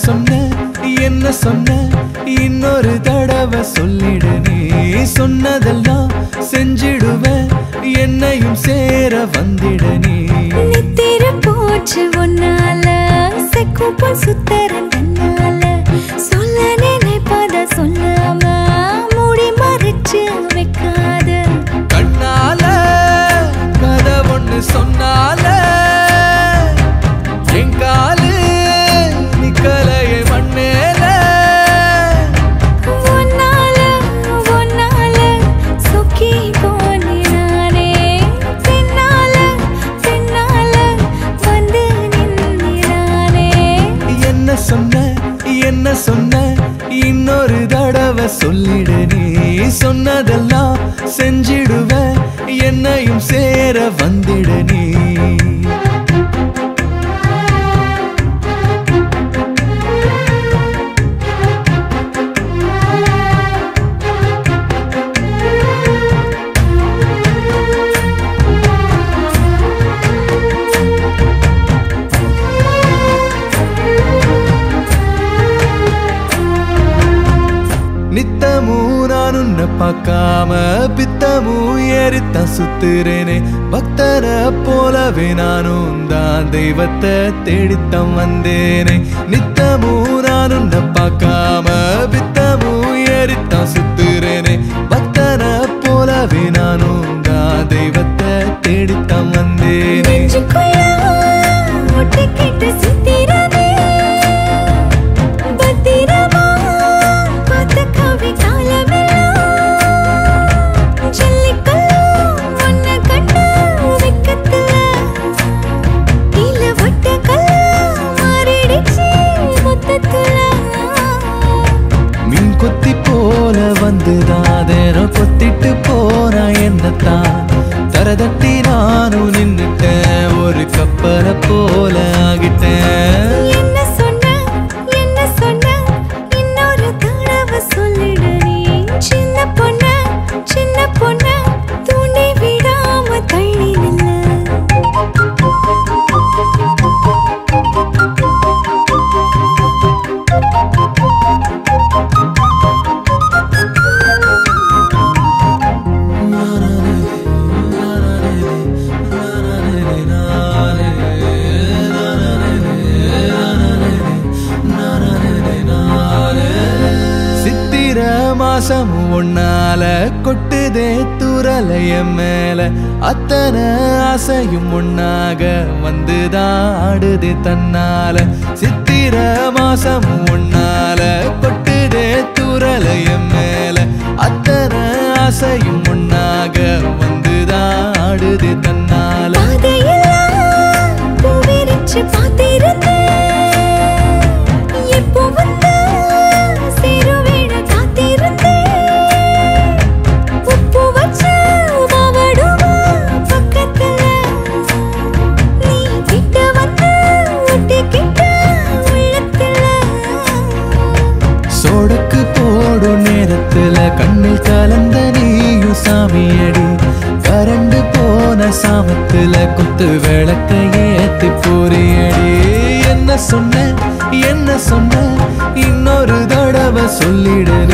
சொன்ன என்ன சொன்ன இன்னொரு தடவை சொல்லிடு நீ சொன்னதெல்லாம் செஞ்சிடுவேன் என்னையும் சேர வந்திட நீ நித்திர போச்சு உன்னால செக்குப்ப சுத்தரன் தன்னால சொல்ல நினைப்பத சொல்லாம மூடி மறைச்சு வைக்காத கண்ணால கதை ஒண்ணு சொன்னால என் காலு நிக்கலையே மண்ணேல உன்னால உன்னால சொக்கி போனினானே பின்னால பின்னால வந்து நின்னினானே என்ன சொன்ன என்ன சொன்ன இன்னொரு தடவை சொல்லிடு நீ சொன்னதெல்லாம் செஞ்சிடுவேன் என்னையும் சேர வந்திட நீ நித்தமும் நான் உன்னை பார்க்காம பித்தமும் ஏறித்தான் சுத்துறேனே பக்தரை போலவே நானும் தான் தெய்வத்தை தேடித்தான் வந்தேனே நித்தமும் நான் உன்னை பார்க்காம பித்தமும் ஏறித்தான் சுத்துறேனே பக்தரை போலவே நானும் தான் தெய்வத்தை தேடித்தான் வந்தேனே நெஞ்சுக்குள்ள ஒட்டிக்கிட்ட சித்திரமே பத்திரமா பார்த்த கவி காலமெல்லாம் ஜல்லிக்கல்லும் உன்னை கண்டு வெக்கத்துல இல்ல வட்டக்கல்லா மாறிடுச்சு மொத்தத்துல மீன் கொத்தி போல வந்துதான் தேனம் கொத்திட்டு போனா என்னத்தான் தரதட்டி நானும் நின்னுட்டேன் ஒரு கப்பலை போல ஆகிட்டேன் என்ன சொன்ன என்ன சொன்ன இன்னொரு தடவை சொல்லிடு நீ சின்ன பொண்ண சின்ன பொண்ண தூண்டி விடாம தள்ளி நில்லு சித்திர மாசம் ஒன்னால கொட்டுதே துரலைய மேல அத்தனை ஆசையும் ஒன்னாக வந்துதான் ஆடுதே தன்னால சித்திர மாசம் ஒன்னால கொட்டுதே துரலைய மேல அத்தனை ஆசையும் ஒன்னாக வந்துதான் ஆடுதே தன்னால பாதையெல்லாம் பூவிரிச்சு பார்த்திருந்தேன். எப்போ வந்து சேருவேன்னு காத்திருந்தேன். உப்பு வச்ச மாவடுமா பக்கத்துல. நீ கிட்ட வந்து ஒட்டிக்கிட்ட உள்ளத்துல. சோடக்கு போடும் நேரத்துல கண்ணில் கலந்த நீயும் சாமியடி கரண்டு போன சாமத்துல குத்து விளக்க ஏத்தி போறியடி என்ன சொன்ன என்ன சொன்ன இன்னொரு தடவை சொல்லிடு